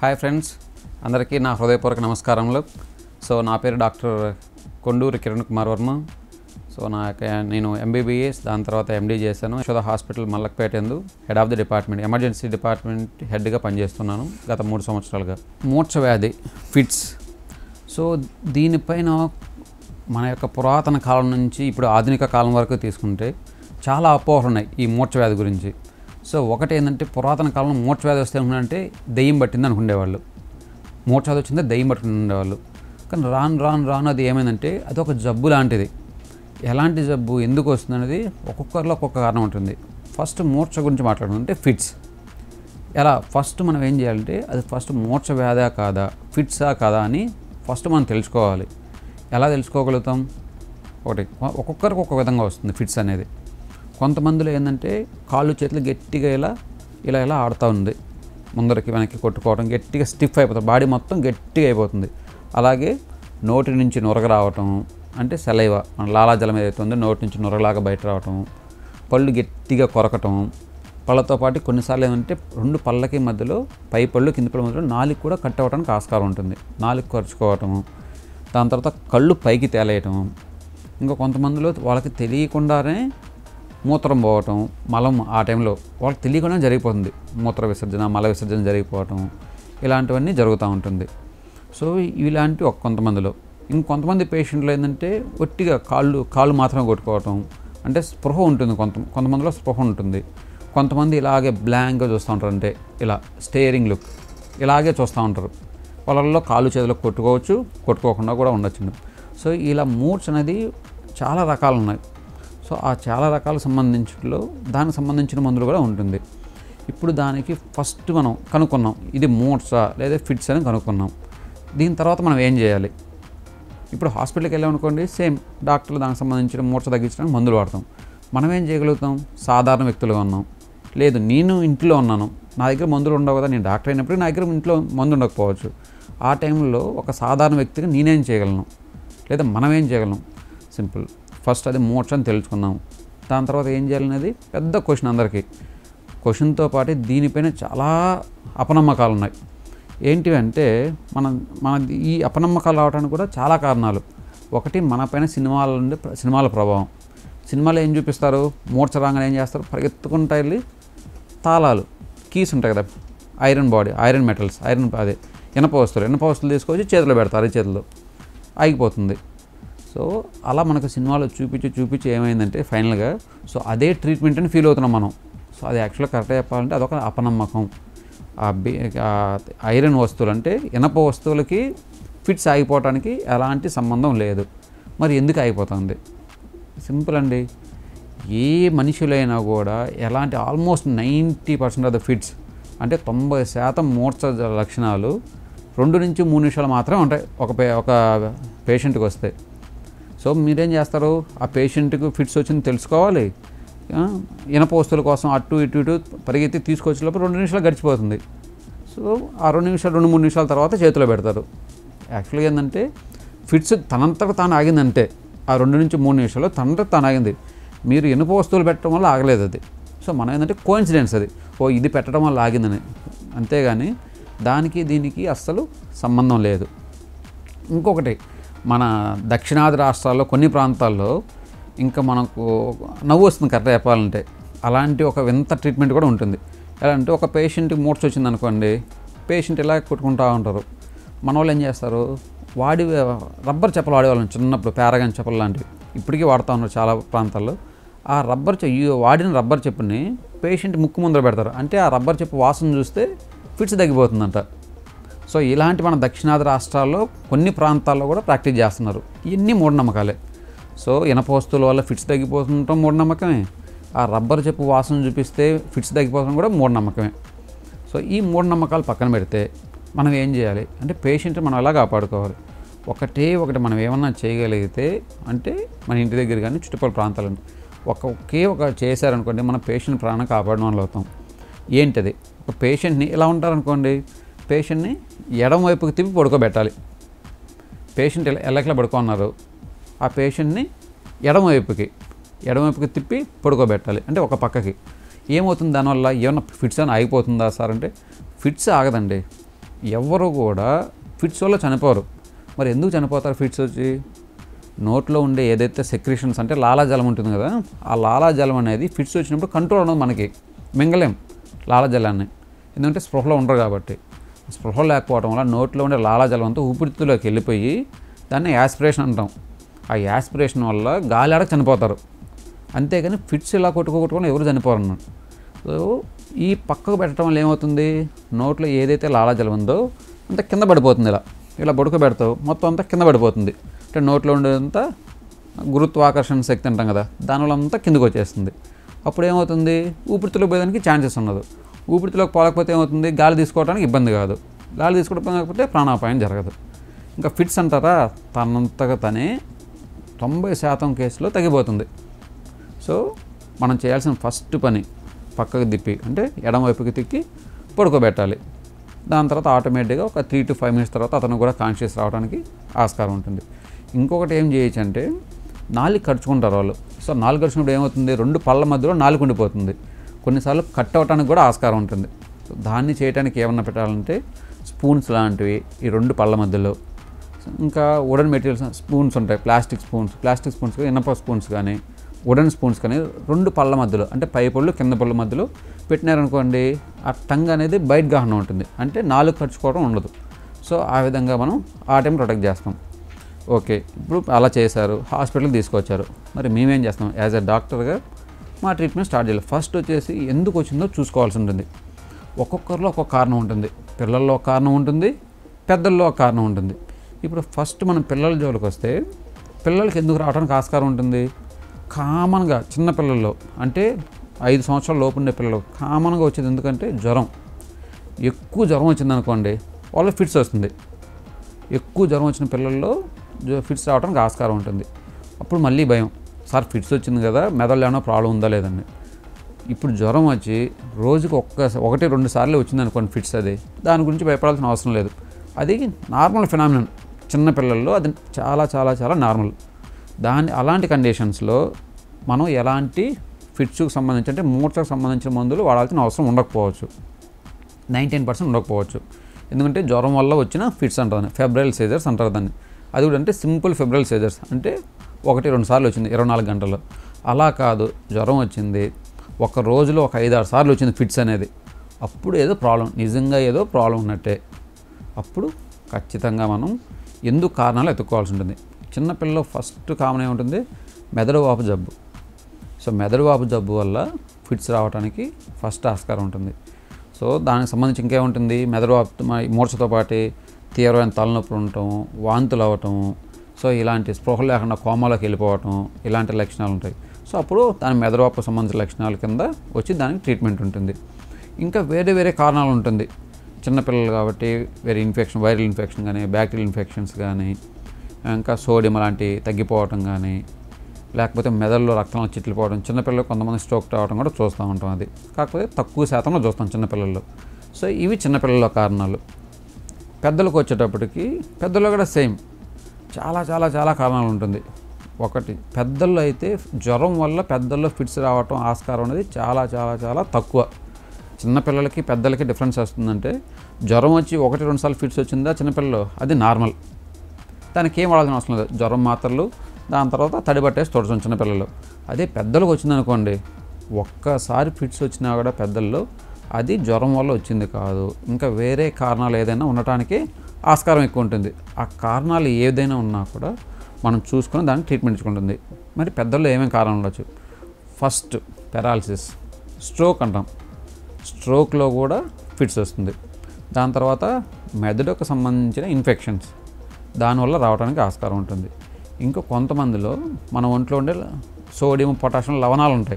hi friends అందరికీ నా హృదయపూర్వక నమస్కారములు సో నా పేరు డాక్టర్ కొండూరి కిరణ్ కుమార్ వర్మ సో నా యొక్క- నేను ఎంబీబీఎస్ దాని తర్వాత ఎండీ చేశాను యశోద హాస్పిటల్ మల్లక్పేట ఎందు head of the department emergency department హెడ్గా పనిచేస్తున్నాను గత మూడు సంవత్సరాలుగా మూర్ఛ వ్యాధి ఫిట్స్ సో దీనిపైన మన యొక్క పురాతన కాలం నుంచి ఇప్పుడు ఆధునిక కాలం వరకు తీసుకుంటే చాలా అపోహలు ఉన్నాయి ఈ మూర్ఛ వ్యాధి గురించి సో ఒకటి ఏంటంటే పురాతన కాలంలో మూర్ఛ వ్యాధి వస్తే ఏమంటే దెయ్యం పట్టింది అనుకునేవాళ్ళు మూర్ఛ వ్యాధి వచ్చిందే దెయ్యం పట్టుకుని ఉండేవాళ్ళు కానీ రాను రాను రాను అది ఏమైందంటే అది ఒక జబ్బు లాంటిది ఎలాంటి జబ్బు ఎందుకు వస్తుంది అనేది ఒక్కొక్కరిలో ఒక్కొక్క కారణం ఉంటుంది ఫస్ట్ మూర్ఛ గురించి మాట్లాడుకుంటే ఫిట్స్ ఎలా ఫస్ట్ మనం ఏం చేయాలంటే అది ఫస్ట్ మూర్ఛ వ్యాధా కాదా ఫిట్సా కాదా అని ఫస్ట్ మనం తెలుసుకోవాలి ఎలా తెలుసుకోగలుగుతాం ఒకటి ఒక్కొక్కరికి ఒక్కొక్క విధంగా వస్తుంది ఫిట్స్ అనేది కొంతమందిలో ఏంటంటే కాళ్ళు చేతులు గట్టిగా ఇలా ఇలా ఇలా ఆడుతూ ఉంది ముందరికి వెనక్కి కొట్టుకోవడం గట్టిగా స్టిఫ్ అయిపోతుంది బాడీ మొత్తం గట్టిగా అయిపోతుంది అలాగే నోటి నుంచి నొరగ రావటం అంటే సెలైవ మన లాలాజలం ఏదైతే ఉందో నోటి నుంచి నొరగలాగా బయట రావటం పళ్ళు గట్టిగా కొరకటం పళ్ళతో పాటు కొన్నిసార్లు ఏమంటే రెండు పళ్ళకి మధ్యలో పై పళ్ళు కింది పళ్ళ మధ్యలో నాలుగు కూడా కట్ అవ్వడానికి ఆస్కారం ఉంటుంది నాలుగు ఖర్చుకోవటం దాని తర్వాత కళ్ళు పైకి తేలేయటం ఇంకా కొంతమందిలో వాళ్ళకి తెలియకుండానే మూత్రం పోవటం మలం ఆ టైంలో వాళ్ళకి తెలియకుండా జరిగిపోతుంది మూత్ర విసర్జన మల విసర్జన జరిగిపోవటం ఇలాంటివన్నీ జరుగుతూ ఉంటుంది సో ఇలాంటి ఒక కొంతమందిలో ఇంకొంతమంది పేషెంట్లు ఏంటంటే ఒట్టిగా కాళ్ళు కాళ్ళు మాత్రమే కొట్టుకోవటం అంటే స్పృహ ఉంటుంది కొంత కొంతమందిలో స్పృహ ఉంటుంది కొంతమంది ఇలాగే బ్లాంక్గా చూస్తూ ఉంటారు అంటే ఇలా స్టేరింగ్ లుక్ ఇలాగే చూస్తూ ఉంటారు వాళ్ళల్లో కాళ్ళు చేతులు కొట్టుకోవచ్చు కొట్టుకోకుండా కూడా ఉండొచ్చు సో ఇలా మూడ్స్ అనేది చాలా రకాలు ఉన్నాయి సో ఆ చాలా రకాల సంబంధించిలో దానికి సంబంధించిన మందులు కూడా ఉంటుంది ఇప్పుడు దానికి ఫస్ట్ మనం కనుక్కున్నాం ఇది మూడ్సా లేదా ఫిట్స్ అని కనుక్కున్నాం దీని తర్వాత మనం ఏం చేయాలి ఇప్పుడు హాస్పిటల్కి వెళ్ళామనుకోండి సేమ్ డాక్టర్లు దానికి సంబంధించిన మూర్ఛ తగ్గించడానికి మందులు వాడతాం మనం ఏం చేయగలుగుతాం సాధారణ వ్యక్తులుగా ఉన్నాం లేదు నేను ఇంట్లో ఉన్నాను నా దగ్గర మందులు ఉండవు కదా నేను డాక్టర్ అయినప్పుడు నా దగ్గర ఇంట్లో మందు ఉండకపోవచ్చు ఆ టైంలో ఒక సాధారణ వ్యక్తిగా నేనేం చేయగలను లేదా మనం ఏం చేయగలం సింపుల్ ఫస్ట్ అది మూర్ఛ అని తెలుసుకుందాం దాని తర్వాత ఏం చేయాలనేది పెద్ద క్వశ్చన్ అందరికీ క్వశ్చన్తో పాటు దీనిపైన చాలా అపనమ్మకాలు ఉన్నాయి ఏంటివి అంటే మన మన ఈ అపనమ్మకాలు రావడానికి కూడా చాలా కారణాలు ఒకటి మన పైన సినిమాల నుండి సినిమాల ప్రభావం సినిమాలో ఏం చూపిస్తారు మూర్ఛ రాగానే ఏం చేస్తారు పరిగెత్తుకుంటా వెళ్ళి తాళాలు కీస్ ఉంటాయి కదా iron body iron metals iron అదే ఇనప వస్తువులు ఇనప వస్తువులు తీసుకొచ్చి చేతిలో పెడతారు ఈ చేతిలో ఆగిపోతుంది సో అలా మనకు సినిమాలో చూపించి చూపించి ఏమైందంటే ఫైనల్గా సో అదే ట్రీట్మెంట్ అని ఫీల్ అవుతున్నాం మనం సో అది యాక్చువల్గా కరెక్ట్గా చెప్పాలంటే అదొక అపనమ్మకం ఆ బి ఆ ఐరన్ వస్తువులు అంటే ఇనప వస్తువులకి ఫిట్స్ ఆగిపోవటానికి ఎలాంటి సంబంధం లేదు మరి ఎందుకు ఆగిపోతుంది సింపుల్ అండి ఏ మనుషులైనా కూడా ఎలాంటి almost ninety percent of the fits అంటే తొంభై శాతం మూర్ఛ లక్షణాలు రెండు నుంచి మూడు నిమిషాలు మాత్రమే ఉంటాయి ఒక పే ఒక పేషెంట్కి వస్తే సో మీరేం చేస్తారు ఆ పేషెంట్కి ఫిట్స్ వచ్చింది తెలుసుకోవాలి ఆ, ఇనప వస్తువుల కోసం అటు ఇటు ఇటు పరిగెత్తి తీసుకొచ్చేటప్పుడు రెండు నిమిషాలు గడిచిపోతుంది సో ఆ రెండు నిమిషాలు రెండు మూడు నిమిషాల తర్వాత చేతిలో పెడతారు యాక్చువల్గా ఏంటంటే ఫిట్స్ తనంతట తాను ఆగిందంటే ఆ రెండు నుంచి మూడు నిమిషాలు తనంతట తాను ఆగింది మీరు ఇనుప వస్తువులు పెట్టడం వల్ల ఆగలేదు అది సో మనం ఏంటంటే కోయిన్సిడెన్స్ అది ఓ ఇది పెట్టడం వల్ల ఆగిందని అంతేగాని దానికి దీనికి అస్సలు సంబంధం లేదు ఇంకొకటి మన దక్షిణాది రాష్ట్రాల్లో కొన్ని ప్రాంతాల్లో ఇంకా మనకు నవ్వు వస్తుంది కరెక్ట్గా చెప్పాలంటే అలాంటి ఒక వింత ట్రీట్మెంట్ కూడా ఉంటుంది ఎలా అంటే ఒక పేషెంట్కి మూర్చ వచ్చింది అనుకోండి పేషెంట్ ఇలా కొట్టుకుంటూ ఉంటారు మన వాళ్ళు ఏం చేస్తారు వాడి రబ్బర్ చెప్పలు వాడేవాళ్ళం చిన్నప్పుడు పారాగాన్ చెప్పలు లాంటివి ఇప్పటికీ వాడుతూ ఉన్నారు చాలా ప్రాంతాల్లో ఆ రబ్బర్ చె- ఈ వాడిన రబ్బర్ చెప్పుని పేషెంట్ ముక్కు ముందర పెడతారు అంటే ఆ రబ్బర్ చెప్పు వాసన చూస్తే ఫిట్స్ తగ్గిపోతుందంట సో ఇలాంటి మన దక్షిణాది రాష్ట్రాల్లో కొన్ని ప్రాంతాల్లో కూడా ప్రాక్టీస్ చేస్తున్నారు ఇవన్నీ మూఢనమ్మకాలే సో ఇనప వస్తువుల వల్ల ఫిట్స్ తగ్గిపోతుండటం మూఢనమ్మకమే ఆ రబ్బర్ చెప్పు వాసన చూపిస్తే ఫిట్స్ తగ్గిపోవడం కూడా మూఢనమ్మకమే సో ఈ మూఢనమ్మకాలు పక్కన పెడితే మనం ఏం చేయాలి అంటే పేషెంట్ మనం ఎలా కాపాడుకోవాలి ఒకటే ఒకటి మనం ఏమన్నా చేయగలిగితే అంటే మన ఇంటి దగ్గర కానీ చుట్టుపక్కల ప్రాంతాలను ఒక ఒకే ఒక చేశారనుకోండి మన పేషెంట్ ప్రాణం కాపాడడం వల్ల అవుతాం ఏంటది ఒక పేషెంట్ని ఇలా ఉంటారనుకోండి పేషెంట్ని ఎడమ వైపుకి తిప్పి పడుకోబెట్టాలి పేషెంట్ ఎలా ఎల్లకిలా పడుకున్నారు ఆ పేషెంట్ని ఎడమవైపుకి ఎడమవైపుకి తిప్పి పడుకోబెట్టాలి అంటే ఒక పక్కకి ఏమవుతుంది దానివల్ల ఏమన్నా ఫిట్స్ అని ఆగిపోతుందా సార్ అంటే ఫిట్స్ ఆగదండి ఎవరు కూడా ఫిట్స్ వల్ల చనిపోరు మరి ఎందుకు చనిపోతారు ఫిట్స్ వచ్చి నోట్లో ఉండే ఏదైతే సెక్రేషన్స్ అంటే లాలాజలం ఉంటుంది కదా ఆ లాలాజలం అనేది ఫిట్స్ వచ్చినప్పుడు కంట్రోల్ ఉండదు మనకి మింగలేం లాలాజలాన్ని ఎందుకంటే స్పృహలో ఉండరు కాబట్టి స్పృహ లేకపోవడం వల్ల నోట్లో ఉండే లాలాజలం అంతా ఊపిరితిత్తులోకి వెళ్ళిపోయి దాన్ని యాస్పిరేషన్ అంటాం ఆ యాస్పిరేషన్ వల్ల గాలి ఆడక చనిపోతారు అంతేగాని ఫిట్స్ ఇలా కొట్టుకో కొట్టుకొని ఎవరు చనిపోరు అన్నమాట సో ఈ పక్కకు పెట్టడం వల్ల ఏమవుతుంది నోట్లో ఏదైతే లాలాజలం ఉందో అంతా కింద పడిపోతుంది ఇలా ఇలా పడుకోబెడతావు మొత్తం అంతా కింద పడిపోతుంది అంటే నోట్లో ఉండేదంతా గురుత్వాకర్షణ శక్తి అంటాం కదా దానివల్ల అంతా కిందకు వచ్చేస్తుంది అప్పుడు ఏమవుతుంది ఊపిరితిత్తులకు పోయేదానికి ఛాన్సెస్ ఉండదు ఊపిరితిత్తులోకి పోలేకపోతే ఏమవుతుంది గాలి తీసుకోవడానికి ఇబ్బంది కాదు గాలి తీసుకోవడం కాకపోతే ప్రాణాపాయం జరగదు ఇంకా ఫిట్స్ అంటారా తనంతగా తనే తొంభై శాతం కేసులో తగ్గిపోతుంది సో మనం చేయాల్సిన ఫస్ట్ పని పక్కకు తిప్పి అంటే ఎడమ వైపుకి తిప్పి పడుకోబెట్టాలి దాని తర్వాత ఆటోమేటిక్గా ఒక త్రీ టు ఫైవ్ మినిట్స్ తర్వాత అతను కూడా కాన్షియస్ రావడానికి ఆస్కారం ఉంటుంది ఇంకొకటి ఏం చేయొచ్చు అంటే నాలుగు ఖర్చుకుంటారు వాళ్ళు సో నాలుగు ఖర్చుకున్నప్పుడు ఏమవుతుంది రెండు పళ్ళ మధ్యలో నాలుగు ఉండిపోతుంది కొన్నిసార్లు కట్ అవ్వడానికి కూడా ఆస్కారం ఉంటుంది సో దాన్ని చేయడానికి ఏమన్నా పెట్టాలంటే స్పూన్స్ లాంటివి ఈ రెండు పళ్ళ మధ్యలో ఇంకా వుడెన్ మెటీరియల్స్ స్పూన్స్ ఉంటాయి ప్లాస్టిక్ స్పూన్స్ ప్లాస్టిక్ స్పూన్స్ కానీ ఇనప స్పూన్స్ కానీ వుడెన్ స్పూన్స్ కానీ రెండు పళ్ళ మధ్యలో అంటే పై పళ్ళు కింద పళ్ళ మధ్యలో పెట్టినారనుకోండి ఆ టంగ్ అనేది బయట గాహన ఉంటుంది అంటే నాలుగు ఖర్చుకోవడం ఉండదు సో ఆ విధంగా మనం ఆ టైం ప్రొటెక్ట్ చేస్తాం ఓకే ఇప్పుడు అలా చేశారు హాస్పిటల్కి తీసుకొచ్చారు మరి మేమేం చేస్తాం యాజ్ ఎ డాక్టర్గా మా ట్రీట్మెంట్ స్టార్ట్ చేయాలి ఫస్ట్ వచ్చేసి ఎందుకు వచ్చిందో చూసుకోవాల్సి ఉంటుంది ఒక్కొక్కరిలో ఒక్కొక్క కారణం ఉంటుంది పిల్లల్లో ఒక కారణం ఉంటుంది పెద్దల్లో ఒక కారణం ఉంటుంది ఇప్పుడు ఫస్ట్ మనం పిల్లల జోలికి వస్తే పిల్లలకి ఎందుకు రావడానికి ఆస్కారం ఉంటుంది కామన్గా చిన్న పిల్లల్లో అంటే ఐదు సంవత్సరాల లోపు ఉండే పిల్లలు కామన్గా వచ్చేది ఎందుకంటే జ్వరం ఎక్కువ జ్వరం వచ్చింది అనుకోండి వాళ్ళకి ఫిట్స్ వస్తుంది ఎక్కువ జ్వరం వచ్చిన పిల్లల్లో జ- ఫిట్స్ రావడానికి ఆస్కారం ఉంటుంది అప్పుడు మళ్ళీ భయం సార్ ఫిట్స్ వచ్చింది కదా మెదడులో ఏమైనా ప్రాబ్లం ఉందా లేదండి ఇప్పుడు జ్వరం వచ్చి రోజుకి ఒక్క ఒకటి రెండు సార్లు వచ్చింది అనుకోండి ఫిట్స్ అది దాని గురించి భయపడాల్సిన అవసరం లేదు అది నార్మల్ ఫినామినన్ చిన్న పిల్లల్లో అది చాలా చాలా చాలా నార్మల్ దాని అలాంటి కండిషన్స్లో మనం ఎలాంటి ఫిట్స్కి సంబంధించి అంటే మూర్ఛకు సంబంధించిన మందులు వాడాల్సిన అవసరం ఉండకపోవచ్చు నైంటీన్ పర్సెంట్ ఉండకపోవచ్చు ఎందుకంటే జ్వరం వల్ల వచ్చిన ఫిట్స్ అంటారు దాన్ని ఫెబ్రైల్ సీజర్స్ అంటారు దాన్ని అది కూడా అంటే సింపుల్ ఫెబ్రైల్ సీజర్స్ అంటే ఒకటి రెండు సార్లు వచ్చింది ఇరవై నాలుగు గంటల్లో అలా కాదు జ్వరం వచ్చింది ఒక రోజులో ఒక ఐదు ఆరు సార్లు వచ్చింది ఫిట్స్ అనేది అప్పుడు ఏదో ప్రాబ్లం నిజంగా ఏదో ప్రాబ్లం ఉన్నట్టే అప్పుడు ఖచ్చితంగా మనం ఎందుకు కారణాలు ఎత్తుక్కోవాల్సి ఉంటుంది చిన్నపిల్లలు ఫస్ట్ కామన్ ఏముంటుంది మెదడు వాపు జబ్బు సో మెదడు వాపు జబ్బు వల్ల ఫిట్స్ రావడానికి ఫస్ట్ ఆస్కారం ఉంటుంది సో దానికి సంబంధించి ఇంకేముంటుంది మెదడు వాపు మ- మూర్ఛతో పాటు తీవ్రమైన తలనొప్పులు ఉండటం వాంతులు అవ్వటం సో ఇలాంటి స్పృహ లేకుండా కోమాలోకి వెళ్ళిపోవటం ఇలాంటి లక్షణాలు ఉంటాయి సో అప్పుడు దాని మెదడువాపు సంబంధించిన లక్షణాల కింద వచ్చి దానికి ట్రీట్మెంట్ ఉంటుంది ఇంకా వేరే వేరే కారణాలు ఉంటుంది చిన్నపిల్లలు కాబట్టి వేరే ఇన్ఫెక్షన్ వైరల్ ఇన్ఫెక్షన్ కానీ బ్యాక్టీరియల్ ఇన్ఫెక్షన్స్ కానీ ఇంకా సోడియం అలాంటి తగ్గిపోవటం కానీ లేకపోతే మెదడులో రక్తంలో చిట్లిపోవడం చిన్నపిల్లలు కొంతమంది స్ట్రోక్ రావడం కూడా చూస్తూ ఉంటాం అది కాకపోతే తక్కువ శాతంలో చూస్తాం చిన్నపిల్లల్లో సో ఇవి చిన్నపిల్లల కారణాలు పెద్దలకు వచ్చేటప్పటికి పెద్దల్లో కూడా సేమ్ చాలా చాలా చాలా కారణాలు ఉంటుంది ఒకటి పెద్దల్లో అయితే జ్వరం వల్ల పెద్దల్లో ఫిట్స్ రావటం ఆస్కారం అనేది చాలా చాలా చాలా తక్కువ చిన్నపిల్లలకి పెద్దలకి డిఫరెన్స్ వస్తుందంటే జ్వరం వచ్చి ఒకటి రెండు సార్లు ఫిట్స్ వచ్చిందా చిన్నపిల్లలు అది నార్మల్ దానికి ఏం వాడాల్సిన అవసరం లేదు జ్వరం మాత్రలు దాని తర్వాత తడి పట్టేసి తొడచం చిన్నపిల్లలు అదే పెద్దలకు వచ్చిందనుకోండి ఒక్కసారి ఫిట్స్ వచ్చినా కూడా పెద్దల్లో అది జ్వరం వల్ల వచ్చింది కాదు ఇంకా వేరే కారణాలు ఏదైనా ఉండటానికి ఆస్కారం ఎక్కువ ఉంటుంది ఆ కారణాలు ఏదైనా ఉన్నా కూడా మనం చూసుకొని దానికి ట్రీట్మెంట్ ఇచ్చుకుంటుంది మరి పెద్దల్లో ఏమేమి కారణం ఉండొచ్చు ఫస్ట్ పెరాలసిస్ స్ట్రోక్ అంటాం స్ట్రోక్లో కూడా ఫిట్స్ వస్తుంది దాని తర్వాత మెదడుకు సంబంధించిన ఇన్ఫెక్షన్స్ దానివల్ల రావడానికి ఆస్కారం ఉంటుంది ఇంకా కొంతమందిలో మన ఒంట్లో ఉండే సోడియం పొటాషియం లవణాలు ఉంటాయి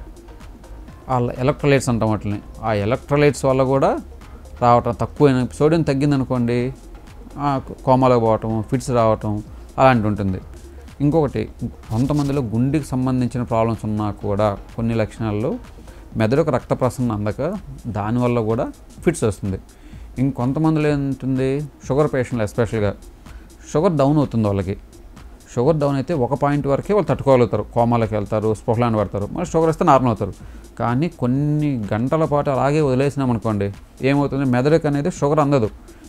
ఆ ఎలక్ట్రోలైట్స్ అంటాం వాటిని ఆ ఎలక్ట్రోలైట్స్ వల్ల కూడా రావటం తక్కువైన సోడియం తగ్గిందనుకోండి ఆ కోమాలోకి పోవటం ఫిట్స్ రావటం అలాంటి ఉంటుంది ఇంకొకటి కొంతమందిలో గుండెకి సంబంధించిన ప్రాబ్లమ్స్ ఉన్నా కూడా కొన్ని లక్షణాల్లో మెదడుకు రక్త ప్రసరణ అందక దానివల్ల కూడా ఫిట్స్ వస్తుంది ఇంకొంతమందిలో ఏంటుంది షుగర్ పేషెంట్లు ఎస్పెషల్గా షుగర్ డౌన్ అవుతుంది వాళ్ళకి షుగర్ డౌన్ అయితే ఒక పాయింట్ వరకే వాళ్ళు తట్టుకోగలుగుతారు కోమాలోకి వెళ్తారు స్పృహలాన్ని పడతారు మరి షుగర్ వస్తే నార్మల్ అవుతారు కానీ కొన్ని గంటల పాటు అలాగే వదిలేసినాం అనుకోండి ఏమవుతుంది మెదడుకు అనేది షుగర్ అందదు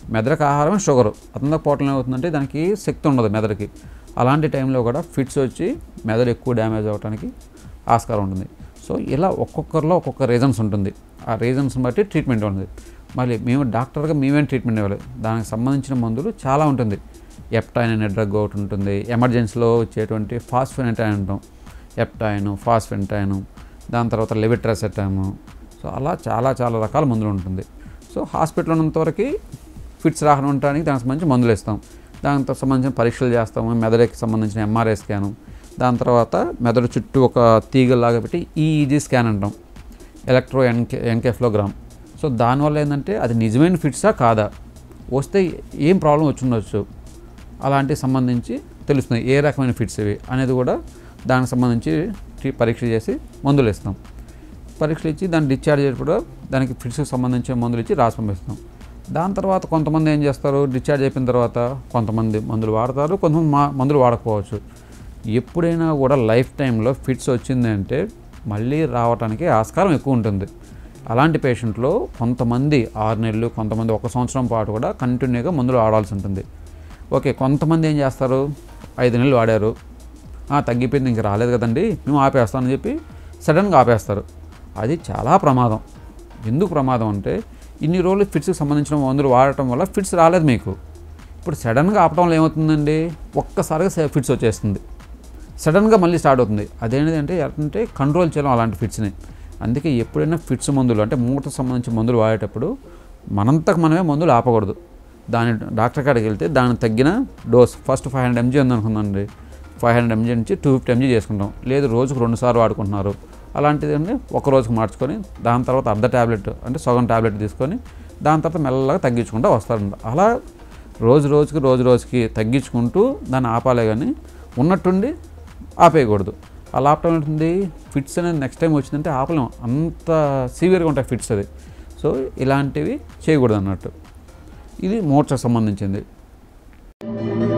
మెదడుకి ఆహారం షుగర్ అతనికి పోవటం ఏమవుతుందంటే దానికి శక్తి ఉండదు మెదడుకి అలాంటి టైంలో కూడా ఫిట్స్ వచ్చి మెదడు ఎక్కువ డ్యామేజ్ అవ్వడానికి ఆస్కారం ఉంటుంది సో ఇలా ఒక్కొక్కరిలో ఒక్కొక్క రీజన్స్ ఉంటుంది ఆ రీజన్స్ని బట్టి ట్రీట్మెంట్ ఉంటుంది మళ్ళీ మేము డాక్టర్గా మేమేం ట్రీట్మెంట్ ఇవ్వాలి దానికి సంబంధించిన మందులు చాలా ఉంటుంది ఎప్టైన్ అనే డ్రగ్ ఒకటి ఉంటుంది ఎమర్జెన్సీలో వచ్చేటువంటి ఫాస్ఫెనిటైన్ అంటాం ఎప్టైన్ ఫాస్ఫెంటైన్ దాని తర్వాత లెవిట్రాసెటాము సో అలా చాలా చాలా రకాల మందులు ఉంటుంది సో హాస్పిటల్ ఉన్నంతవరకు ఫిట్స్ రాకుండా ఉండడానికి దానికి సంబంధించి మందులు ఇస్తాం దానికి సంబంధించిన పరీక్షలు చేస్తాము మెదడుకి సంబంధించిన ఎంఆర్ఐ స్కాను దాని తర్వాత మెదడు చుట్టూ ఒక తీగలాగా పెట్టి ఈఈజీ స్కాన్ అంటాం ఎలక్ట్రో ఎన్కే ఎన్కెఫ్లోగ్రామ్ సో దానివల్ల ఏంటంటే అది నిజమైన ఫిట్సా కాదా వస్తే ఏం ప్రాబ్లం వచ్చి ఉండొచ్చు అలాంటి సంబంధించి తెలుస్తుంది ఏ రకమైన ఫిట్స్ ఇవి అనేది కూడా దానికి సంబంధించి ట్రీ- పరీక్ష చేసి మందులు ఇస్తాం పరీక్షలు ఇచ్చి దాన్ని డిశ్చార్జ్ చేసేటప్పుడు దానికి ఫిట్స్కి సంబంధించిన మందులు ఇచ్చి రాసి పంపిస్తాం దాని తర్వాత కొంతమంది ఏం చేస్తారు డిశ్చార్జ్ అయిపోయిన తర్వాత కొంతమంది మందులు వాడతారు కొంతమంది మా మందులు వాడకపోవచ్చు ఎప్పుడైనా కూడా లైఫ్ టైంలో ఫిట్స్ వచ్చింది అంటే మళ్ళీ రావడానికి ఆస్కారం ఎక్కువ ఉంటుంది అలాంటి పేషెంట్లో కొంతమంది ఆరు నెలలు కొంతమంది ఒక సంవత్సరం పాటు కూడా కంటిన్యూగా మందులు వాడాల్సి ఉంటుంది ఓకే కొంతమంది ఏం చేస్తారు ఐదు నెలలు వాడారు "ఆ, తగ్గిపోయింది ఇంక రాలేదు కదండి మేము ఆపేస్తామని చెప్పి సడన్గా ఆపేస్తారు అది చాలా ప్రమాదం ఎందుకు ప్రమాదం అంటే ఇన్ని రోజులు ఫిట్స్కి సంబంధించిన మందులు వాడటం వల్ల ఫిట్స్ రాలేదు మీకు ఇప్పుడు సడన్గా ఆపటం వల్ల ఏమవుతుందండి ఒక్కసారిగా స- ఫిట్స్ వచ్చేస్తుంది సడన్గా మళ్ళీ స్టార్ట్ అవుతుంది అదేంటి అంటే అంటే కంట్రోల్ చేయడం అలాంటి ఫిట్స్ని అందుకే ఎప్పుడైనా ఫిట్స్ మందులు అంటే మూటకు సంబంధించిన మందులు వాడేటప్పుడు మనంతకు మనమే మందులు ఆపకూడదు దాని డాక్టర్ కాడికి వెళ్తే దానికి తగ్గిన dose first five hundred MG ఉందనుకుందండి ఫైవ్ హండ్రెడ్ ఎంజీ నుంచి టూ ఫిఫ్టీ ఎంజీ చేసుకుంటాం లేదు రోజుకు రెండు సార్లు వాడుకుంటున్నారు అలాంటిది ఒక రోజుకు మార్చుకొని దాని తర్వాత అర్ధ ట్యాబ్లెట్ అంటే సగం ట్యాబ్లెట్ తీసుకొని దాని తర్వాత మెల్లగా తగ్గించుకుంటూ వస్తారంట అలా రోజు రోజుకి రోజు రోజుకి తగ్గించుకుంటూ దాన్ని ఆపాలే కానీ ఉన్నట్టుండి ఆపేయకూడదు అలా ఆపటం ఉంటుంది ఫిట్స్ అనేది నెక్స్ట్ టైం వచ్చిందంటే ఆపలేం అంత సివియర్గా ఉంటాయి ఫిట్స్ అది సో ఇలాంటివి చేయకూడదు అన్నట్టు ఇది మోర్చకు సంబంధించింది